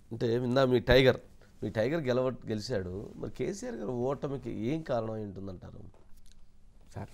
అంటే ఇందా మీ టైగర్ మీ టైగర్ గెలవ గెలిచాడు మరి కేసీఆర్ గారు ఓటమికి ఏం కారణం ఏంటుందంటారు సార్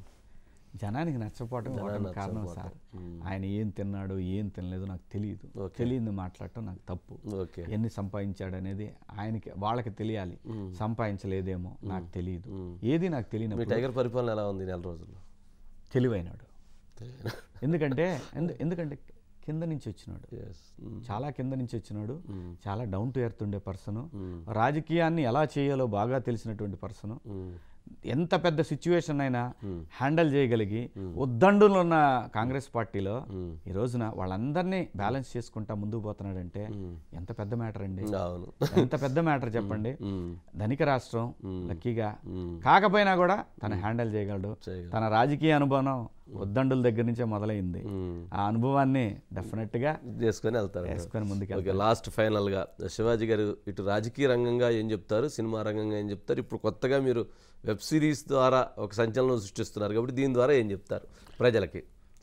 జనానికి నచ్చపోవటం ఓటమి కారణం సార్ ఆయన ఏం తిన్నాడు ఏం తినలేదు నాకు తెలియదు తెలియదు మాట్లాడటం నాకు తప్పు ఓకే ఎన్ని సంపాదించాడు అనేది ఆయనకి వాళ్ళకి తెలియాలి సంపాదించలేదేమో నాకు తెలియదు ఏది నాకు మీ తెలియనప్పుడు టైగర్ పరిపాలన ఎలా ఉంది ఈ నెల రోజుల్లో తెలివైనాడు ఎందుకంటే ఎందు- ఎందుకంటే కింద నుంచి వచ్చినాడు Yes. Mm. చాలా కింద నుంచి వచ్చినాడు చాలా డౌన్ టు ఎర్త్ ఉండే పర్సన్ రాజకీయాన్ని ఎలా చేయాలో బాగా తెలిసినటువంటి పర్సన్ Mm. ఎంత పెద్ద సిచ్యువేషన్ అయినా హ్యాండిల్ చేయగలిగి ఉద్దండులు ఉన్న కాంగ్రెస్ పార్టీలో ఈ రోజున వాళ్ళందరినీ బ్యాలెన్స్ చేసుకుంటా ముందుకు పోతున్నాడంటే ఎంత పెద్ద మ్యాటర్ అండి అవును ఎంత పెద్ద మ్యాటర్ చెప్పండి Mm. ధనిక రాష్ట్రం లక్కీగా కాకపోయినా కూడా తను హ్యాండిల్ చేయగలడు చేయగలడు. తన రాజకీయ అనుభవం ఉద్దండుల దగ్గర నుంచే మొదలైంది Mm. ఆ అనుభవాన్ని డెఫినెట్ గా చేసుకొని వెళ్తారు వేసుకొని ముందుకు ఓకే లాస్ట్ ఫైనల్గా శివాజీ గారు ఇటు రాజకీయ రంగంగా ఏం చెప్తారు సినిమా రంగంగా ఏం చెప్తారు ఇప్పుడు కొత్తగా మీరు వెబ్ సిరీస్ ద్వారా ఒక సంచలనం సృష్టిస్తున్నారు కాబట్టి దీని ద్వారా ఏం చెప్తారు ప్రజలకి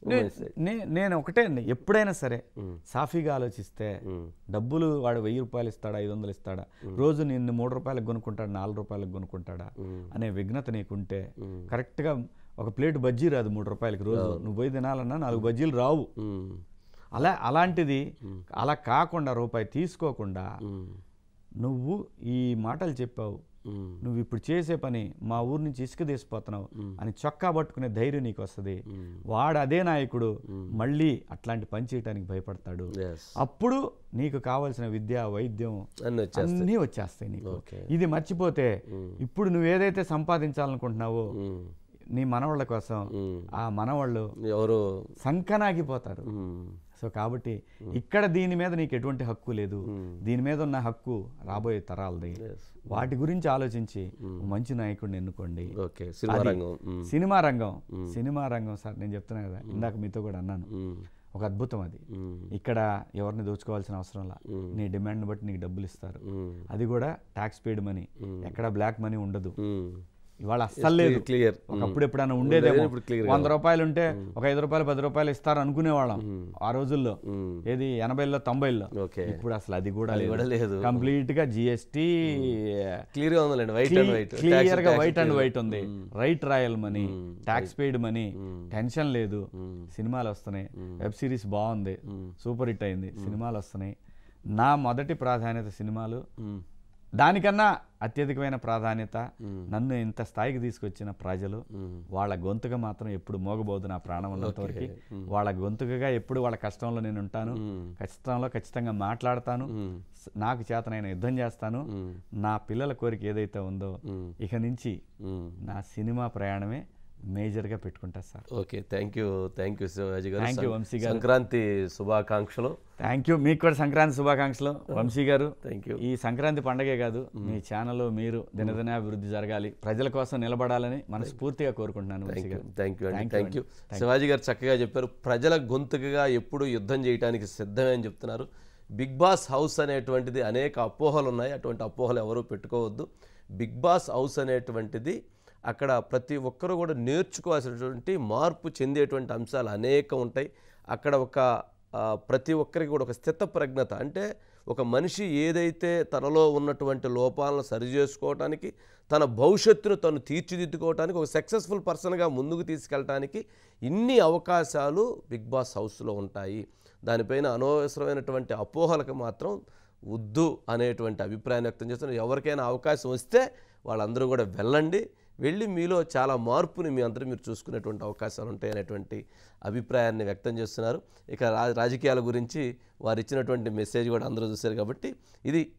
నే- నేను ఒకటే అండి ఎప్పుడైనా సరే సాఫీగా ఆలోచిస్తే డబ్బులు వాడు వెయ్యి రూపాయలు ఇస్తాడా ఐదు వందలు ఇస్తాడా రోజు నిన్ను మూడు రూపాయలకు కొనుక్కుంటాడు నాలుగు రూపాయలకు కొనుక్కుంటాడా అనే విఘ్నత నీకుంటే కరెక్ట్గా ఒక ప్లేట్ బజ్జీ రాదు మూడు రూపాయలకి రోజు నువ్వు పోయి తినాలన్నా నాలుగు బజ్జీలు రావు మ్మ్. అలా అలాంటిది అలా కాకుండా రూపాయి తీసుకోకుండా మ్మ్. నువ్వు ఈ మాటలు చెప్పావు మ్మ్. నువ్వు ఇప్పుడు చేసే పని మా ఊరు నుంచి ఇసుక తీసిపోతున్నావు అని చొక్కా పట్టుకునే ధైర్యం నీకు వస్తుంది వాడు అదే నాయకుడు మళ్ళీ అట్లాంటి పని చేయడానికి భయపడతాడు Yes. అప్పుడు నీకు కావాల్సిన విద్య వైద్యం అన్నీ వచ్చేస్తాయి అన్నీ వచ్చేస్తాయి నీకు Okay. ఇది మర్చిపోతే ఇప్పుడు నువ్వు ఏదైతే సంపాదించాలనుకుంటున్నావో మ్మ్. నీ మనవాళ్ళ కోసం మ్మ్. ఆ మనవాళ్ళు ఎవరు సంకనాగిపోతారు మ్మ్. సో కాబట్టి ఇక్కడ దీని మీద నీకు ఎటువంటి హక్కు లేదు దీని మీద ఉన్న హక్కు రాబోయే తరాలది Yes. వాటి గురించి ఆలోచించి ఓ మంచి నాయకుడిని ఎన్నుకోండి ఓకే సినిమా అది రంగం మ్మ్. సినిమా రంగం సినిమా రంగం సార్ నేను చెప్తున్నా కదా ఇందాక మీతో కూడా అన్నాను మ్మ్. ఒక అద్భుతం అది మ్మ్. ఇక్కడ ఎవరిని దోచుకోవాల్సిన అవసరం లా నీ డిమాండ్ని బట్టి నీకు డబ్బులు ఇస్తారు మ్మ్. అది కూడా ట్యాక్స్ పేడ్ మనీ ఎక్కడ బ్లాక్ మనీ ఉండదు మ్మ్. ఇవాళ అస్సలు లేదు క్లియర్ ఒకప్పుడు ఎప్పుడైనా ఉండేదేమో ఇప్పుడు clear వంద రూపాయలు ఉంటే ఒక ఐదు రూపాయలు పది రూపాయలు ఇస్తారు అనుకునేవాళ్ళం ఆ రోజుల్లో మ్మ్. ఏది ఎనభైలో తొంభైలో ఓకే ఇప్పుడు అసలు అది కూడా కూడా లేదు. కంప్లీట్ గా జిఎస్టీ క్లియర్ గా ఉందండి వైట్ అండ్ వైట్ క్లియర్ గా వైట్ అండ్ వైట్ ఉంది right royal money tax paid money tension లేదు సినిమాలు వస్తున్నాయి వెబ్ సిరీస్ బాగుంది సూపర్ హిట్ అయింది సినిమాలు వస్తున్నాయి నా మొదటి ప్రాధాన్యత సినిమాలు దానికన్నా అత్యధికమైన ప్రాధాన్యత నన్ను ఇంత స్థాయికి తీసుకొచ్చిన ప్రజలు వాళ్ళ గొంతుగా మాత్రం ఎప్పుడు మోగబోదు నా ప్రాణం ఉన్నంత వరకు వాళ్ళ గొంతుకగా ఎప్పుడు వాళ్ళ కష్టంలో నేను ఉంటాను కష్టంలో ఖచ్చితంగా మాట్లాడతాను స- నాకు చేతనైన యుద్ధం చేస్తాను నా పిల్లల కోరిక ఏదైతే ఉందో ఇక నుంచి నా సినిమా ప్రయాణమే మేజర్గా పెట్టుకుంటా sir okay thank you thank you Shivaji గారు Thank you, సం- వంశీ గారు. సంక్రాంతి శుభాకాంక్షలు థ్యాంక్ యూ మీకు కూడా సంక్రాంతి శుభాకాంక్షలు వంశీ గారు థ్యాంక్ యూ ఈ సంక్రాంతి పండగే కాదు మీ ఛానల్ మీరు దినదిన అభివృద్ధి జరగాలి ప్రజల కోసం నిలబడాలని మనస్ఫూర్తిగా కోరుకుంటున్నాను వంశీ గారు థ్యాంక్ యూ అండి Thank you thank you Shivaji గారు చక్కగా చెప్పారు ప్రజల గొంతుకగా ఎప్పుడు యుద్ధం చేయడానికి సిద్ధమే అని చెప్తున్నారు బిగ్ బాస్ హౌస్ అనేటువంటిది అనేక అపోహలు ఉన్నాయి అటువంటి అపోహలు ఎవరు పెట్టుకోవద్దు బిగ్ బాస్ హౌస్ అనేటువంటిది అక్కడ ప్రతి ఒక్కరూ కూడా నేర్చుకోవాల్సినటువంటి మార్పు చెందేటువంటి అంశాలు అనేకం ఉంటాయి అక్కడ ఒక ఆ, ప్రతి ఒక్కరికి కూడా ఒక స్థిత ప్రజ్ఞత అంటే ఒక మనిషి ఏదైతే తనలో ఉన్నటువంటి లోపాలను సరిచేసుకోవటానికి తన భవిష్యత్తును తను తీర్చిదిద్దుకోవటానికి ఒక సక్సెస్ఫుల్ పర్సన్గా ముందుకు తీసుకెళ్ళటానికి ఇన్ని అవకాశాలు బిగ్ బాస్ హౌస్లో ఉంటాయి దానిపైన అనవసరమైనటువంటి అపోహలకు మాత్రం వద్దు అనేటువంటి అభిప్రాయాన్ని వ్యక్తం చేస్తున్నారు ఎవరికైనా అవకాశం వస్తే వాళ్ళందరూ కూడా వెళ్ళండి వెళ్ళి మీలో చాలా మార్పుని మీ అందరూ మీరు చూసుకునేటువంటి అవకాశాలు ఉంటాయి అనేటువంటి అభిప్రాయాన్ని వ్యక్తం చేస్తున్నారు ఇక రా రాజకీయాల గురించి వారు ఇచ్చినటువంటి మెసేజ్ కూడా అందరూ చూశారు కాబట్టి ఇది